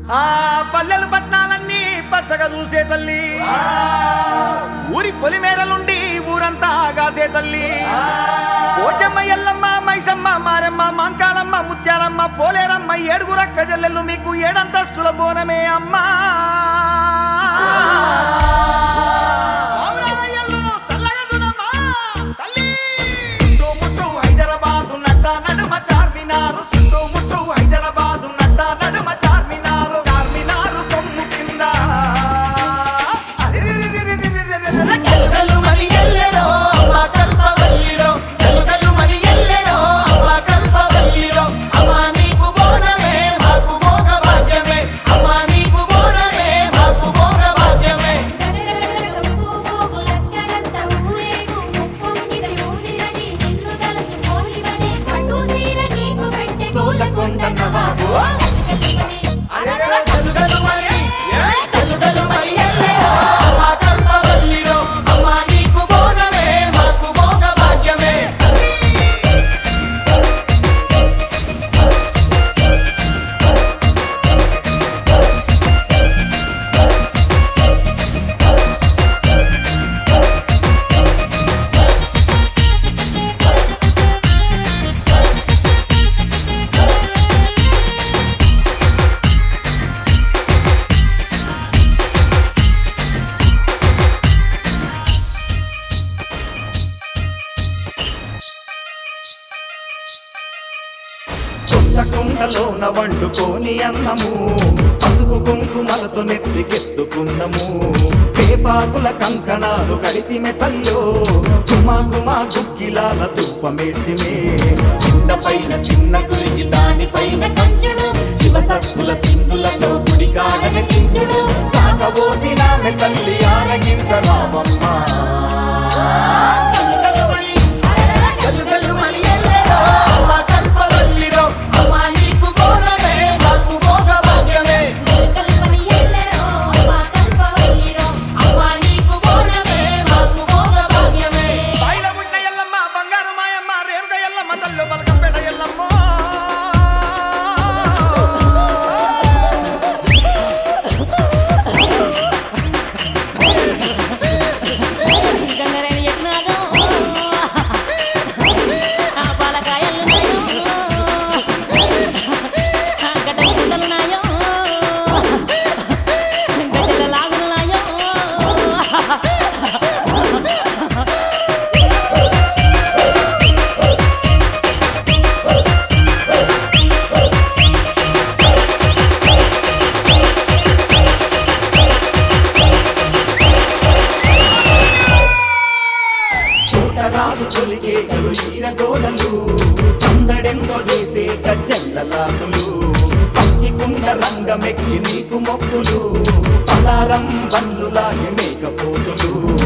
ఆ పల్లెలు పట్నాలన్నీ పచ్చగా చూసే తల్లి ఊరి పొలిమేరలుండి ఊరంతా గాసే తల్లి పోచమ్మ ఎల్లమ్మ మైసమ్మ మారమ్మ మాంకాలమ్మ ముత్యాలమ్మ పోలేరమ్మ ఏడుగురక్క జల్లెళ్ళు మీకు ఏడంతస్తుల బోనమే అమ్మా ఆవురాయల్లో సల్లగా చూడమ్మా, తల్లి. చుట్టూ ముట్టూ హైదరాబాదు నట్ట నడుమ చార్మినారు చుట్టూ ముట్టూ హైదరాబాదు నట్ట నడుమ చార్మినారు చార్మినారు కొమ్ము కింద అరిరిరిరిరిరిరిరిరిరి. గలుగలు మరి ఎల్లెరో అమ్మ కల్పవల్లిరో గలుగలు మరి ఎల్లెరో అమ్మ కల్పవల్లిరో అమ్మ నీకు బోనమే మాకు భోగ భాగ్యమే అమ్మ నీకు బోనమే మాకు భోగ భాగ్యమే అరెరె గలుగలు మరి గలుగలు మరి ఎల్లెరో అమ్మ కల్పవల్లిరో అమ్మ నీకు బోనమే మాకు భోగ భాగ్యమే కుండలోన వండుకోని అన్నము పసుపు కుంకుమలతో నెత్తికెత్తుకున్నము పేపాకుల కంకణాలు కడితిమె తల్లో గుమా గుమా గుగ్గిలాల తుప్పమేస్తిమే చిన్న పైన చిన్న గురికి దానిపైన కంచుడు శివసత్తుల సింధులతో గుడికాడన కించుడు సాగబోసిన తల్లి ఆరగించరావమ్మ గలుగలు మరి ఎల్లెరో అమ్మ కల్పవల్లిరో అమ్మ నీకు బోనమే మాకు భోగ భాగ్యమే అమ్మ నీకు బోనమే మాకు భోగ భాగ్యమే బాయిల గుడ్డ ఎల్లమ్మ బంగారు మాయమ్మ రేరుడ ఎల్లమ్మ తల్లు బలకంపేట ఎల్లమ్మ గంగరేణి యజ్ఞాలు ఆ పాలకాయలున్నాయో ఆ గడ్డ గుడ్డలున్నాయో గడ్డల లాగులున్నాయో చూటరాదు తొలిగే కలు ఈరగోడలు సందడెంతో చేసే గజ్జెల్లలాకులు పచ్చికుండ రంగమెక్కి నీకు మొక్కులు పలారం బల్లులాగి మేకపోతులు